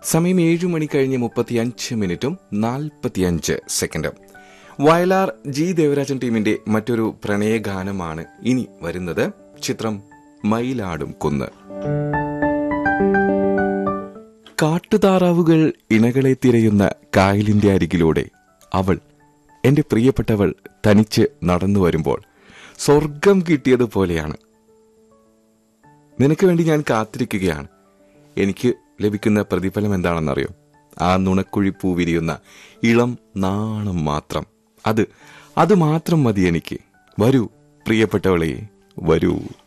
സമയം ഏഴു മണി കഴിഞ്ഞ് മുപ്പത്തിയഞ്ച് മിനിറ്റും നാൽപ്പത്തിയഞ്ച് സെക്കൻഡും വയലാർ ജി ദേവരാജൻ ടീമിന്റെ മറ്റൊരു പ്രണയഗാനമാണ് ഇനി വരുന്നത് ചിത്രം മയിലാടും കുന്ന് കാട്ടുതാറാവുകൾ ഇണകളെ തിരയുന്ന കായലിന്റെ അരികിലൂടെ അവൾ എന്റെ പ്രിയപ്പെട്ടവൾ തനിച്ച് നടന്നു വരുമ്പോൾ സ്വർഗം കിട്ടിയതുപോലെയാണ് നിനക്ക് വേണ്ടി ഞാൻ കാത്തിരിക്കുകയാണ് എനിക്ക് ലഭിക്കുന്ന പ്രതിഫലം എന്താണെന്നറിയോ ആ നുണക്കുഴി പൂ വിരിയുന്ന ഇളം നാണം മാത്രം അത് അത് മാത്രം മതി എനിക്ക് വരൂ പ്രിയപ്പെട്ടവളെ വരൂ